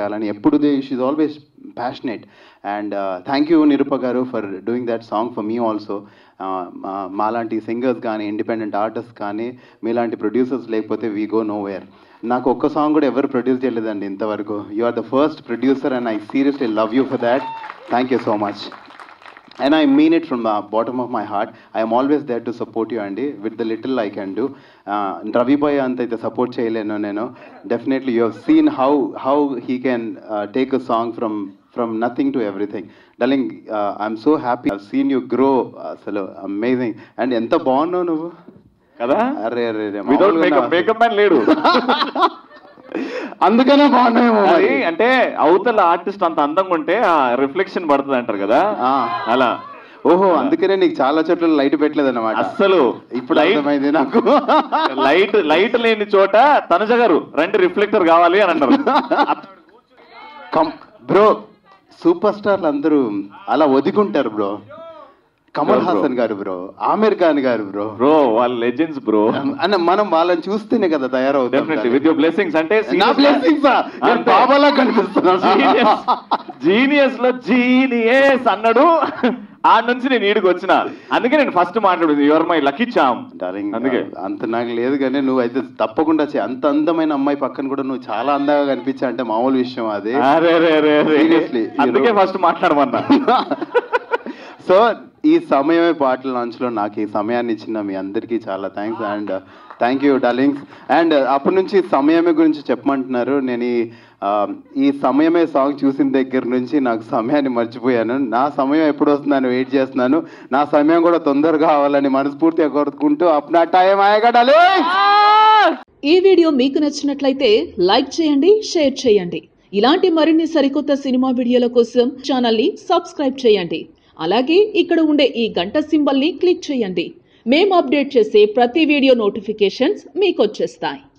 చేయాలని ఎప్పుడు she always passionate and thank you Nirupa garu for doing that song for me also మాలాంటి singers కానీ independent artist కానీ మీలాంటి ప్రొడ్యూసర్స్ లేకపోతే వీ గో నో వేర్ నాకు ఒక్క సాంగ్ కూడా ఎవరు ప్రొడ్యూస్ చేయలేదండి ఇంతవరకు you are the first producer and I seriously love you for that thank you so much and I mean it from the bottom of my heart I'm always there to support you అండి with the little I can do Ravi బాయ్ అంత అయితే support చేయలేను నేను definitely you have seen how how he can take a song from from nothing to everything darling I'm so happy I seen you grow అసలు amazing and ఎంత బాగున్నావు నువ్వు కదా అరే అరే అరే వితౌట్ మామూలుగా మేకప్ మేకప్ మ్యాన్ లేడు అందుకనే బాగున్నాయేమో అది మరి. అంటే అవతల ఆర్టిస్ట్ అంత అందంగా ఉంటే ఆ రిఫ్లెక్షన్ పడుతుంది అంటారు కదా ఆ. అలా ఓహో అందుకనే నీకు చాలా చోట్ల లైట్ పెట్టలేదు అన్నమాట అస్సలు ఇప్పుడు లైట్ అర్థమైంది నాకు లైట్ లైట్ లేని చోట తనుజ గారు రెండు రిఫ్లెక్టర్ కావాలి అని అంటారు కమ్ బ్రో సూపర్ స్టార్లు అందరూ అలా ఒదిగుంటారు bro Kamal Bro, bro. Haasan garu bro Aamir Khan garu bro bro వాళ్ళ లెజెండ్స్ బ్రో అన్న మనం వాళ్ళని చూస్తేనే కదా తయారవుతాం డెఫినెట్లీ విత్ యువర్ బ్లెస్సింగ్స్ అంటే నా బ్లెస్సింగ్స్ అంతే. బాబాలా కనిపిస్తున్నా జీనియస్ లో జీనియస్ అన్నాడు ఆ నుంచి నేను ఈడికి వచ్చిన అందుకే నేను ఫస్ట్ మాట్లాడేది your my lucky charm darling అందుకే అంత నాకు లేదు కానీ నువ్వు అయితే తప్పకుండా చే అంత అందమైన అమ్మాయి పక్కన కూడా నువ్వు చాలా అందంగా కనిపించా అంటే మామూలు విషయం అది అరే రే రే రే Seriously, you అందుకే know. ఫస్ట్ మాట్లాడమన్నా సో ఈ సమయమే పాటల లాంచ్లో నాకు ఈ సమయాన్ని ఇచ్చిన మీ అందరికీ చాలా thanks and thank you darlings and అప్పటి నుంచి సమయమే గురించి చెప్పమంటున్నారు నేను ఈ ఆ, ఈ సమయమే సాంగ్ చూసిన దగ్గర నుంచి నాకు సమయాన్ని మర్చిపోయాను నా సమయం ఎప్పుడు వస్తుందని వెయిట్ చేస్తున్నాను నా సమయం కూడా తొందరగా కావాలని మనస్ఫూర్తిగా కోరుకుంటూ అప్నా టైం ఆయగా డార్లింగ్ ఈ వీడియో మీకు నచ్చినట్లయితే లైక్ చేయండి షేర్ చేయండి ఇలాంటి మరిన్ని సరికొత్త సినిమా వీడియోల కోసం ఛానల్ని సబ్స్క్రైబ్ చేయండి అలాగే ఇక్కడ ఉండే ఈ గంట సింబల్ని క్లిక్ చేయండి మేము అప్డేట్ చేసే ప్రతి వీడియో నోటిఫికేషన్స్ మీకు వచ్చేస్తాయి